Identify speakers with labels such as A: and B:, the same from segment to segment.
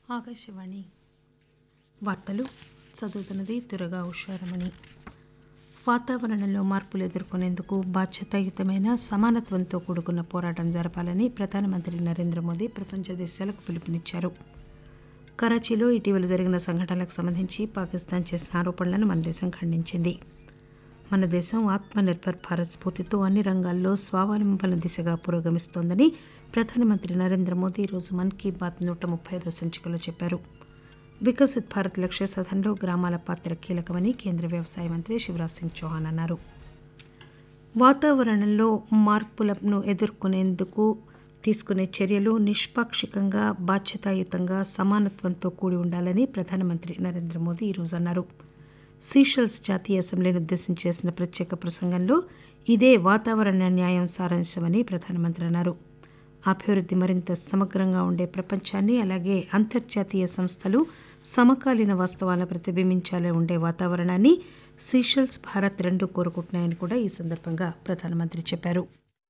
A: ఆకాశవాణి వార్తలు చదువుతున్నది తురగా ఉషారమణి వాతావరణంలో మార్పులు ఎదుర్కొనేందుకు బాధ్యతాయుతమైన సమానత్వంతో కూడుకున్న పోరాటం జరపాలని ప్రధానమంత్రి నరేంద్ర మోదీ ప్రపంచ దేశాలకు పిలుపునిచ్చారు కరాచీలో ఇటీవల జరిగిన సంఘటనలకు సంబంధించి పాకిస్తాన్ చేసిన ఆరోపణలను మన దేశం ఖండించింది మన దేశం ఆత్మనిర్భర్ భారత్ స్ఫూర్తితో అన్ని రంగాల్లో స్వావలంబన దిశగా పురోగమిస్తోందని ప్రధానమంత్రి నరేంద్ర మోదీ ఈరోజు మన్ కీ బాత్ నూట ముప్పై ఐదో సంచికలో చెప్పారు వికసిత్ భారత్ లక్ష్య సాధనలో గ్రామాల పాత్ర కీలకమని కేంద్ర వ్యవసాయ మంత్రి శివరాజ్ సింగ్ చౌహాన్ అన్నారు వాతావరణంలో మార్పులను ఎదుర్కొనేందుకు తీసుకునే చర్యలు నిష్పాక్షికంగా బాధ్యతాయుతంగా సమానత్వంతో కూడి ఉండాలని ప్రధానమంత్రి నరేంద్ర మోదీ ఈరోజు అన్నారు సీషెల్స్ జాతీయ అసెంబ్లీని ఉద్దేశించి చేసిన ప్రత్యేక ప్రసంగంలో ఇదే వాతావరణ న్యాయం సారాంశమని ప్రధానమంత్రి అన్నారు అభివృద్ధి మరింత సమగ్రంగా ఉండే ప్రపంచాన్ని అలాగే అంతర్జాతీయ సంస్థలు సమకాలీన వాస్తవాలను ప్రతిబింబించాలే ఉండే వాతావరణాన్ని సీషెల్స్ భారత్ రెండు కోరుకుంటున్నాయని కూడా ఈ సందర్భంగా ప్రధానమంత్రి చెప్పారు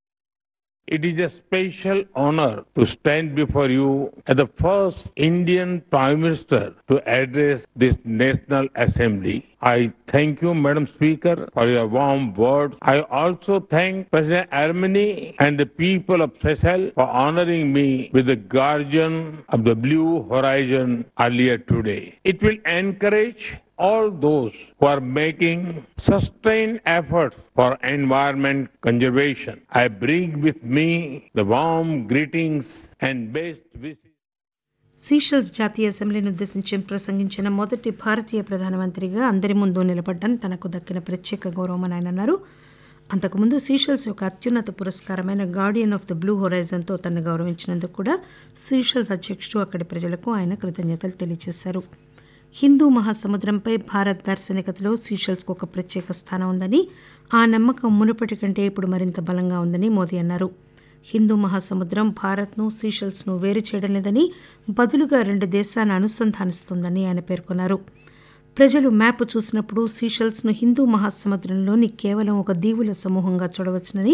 B: It is a special honor to stand before you as the first Indian Prime Minister to address this National Assembly. I thank you, Madam Speaker, for your warm words. I also thank President Armeni and the people of Seychelles for honoring me with the Guardian of the Blue Horizon earlier today. It will encourage all those who are making sustained efforts for environment conservation. I bring with me the warm greetings and best wishes.
A: Seychelles జాతీయ అసెంబ్లీని ఉద్దేశించి ప్రసంగించిన మొదటి భారతీయ ప్రధానమంత్రిగా అందరి ముందు నిలబడ్డం తనకు దక్కిన ప్రత్యేక గౌరవమని ఆయన అన్నారు అంతకుముందు సీషెల్స్ యొక్క అత్యున్నత పురస్కారమైన గార్డియన్ ఆఫ్ ద బ్లూ హొరైజన్తో తనను గౌరవించినందుకు కూడా సీషెల్స్ అధ్యక్షుడు అక్కడి ప్రజలకు ఆయన కృతజ్ఞతలు తెలియజేశారు హిందూ మహాసముద్రంపై భారత్ దార్శనికతలో సీషెల్స్కు ఒక ప్రత్యేక స్థానం ఉందని ఆ నమ్మకం మునుపటి కంటే ఇప్పుడు మరింత బలంగా ఉందని మోదీ అన్నారు హిందూ మహాసముద్రం భారత్ను సీషెల్స్ను వేరు చేయడం లేదని బదులుగా రెండు దేశాలను అనుసంధానిస్తోందని ఆయన పేర్కొన్నారు ప్రజలు మ్యాప్ చూసినప్పుడు సీషెల్స్ను హిందూ మహాసముద్రంలోని కేవలం ఒక దీవుల సమూహంగా చూడవచ్చునని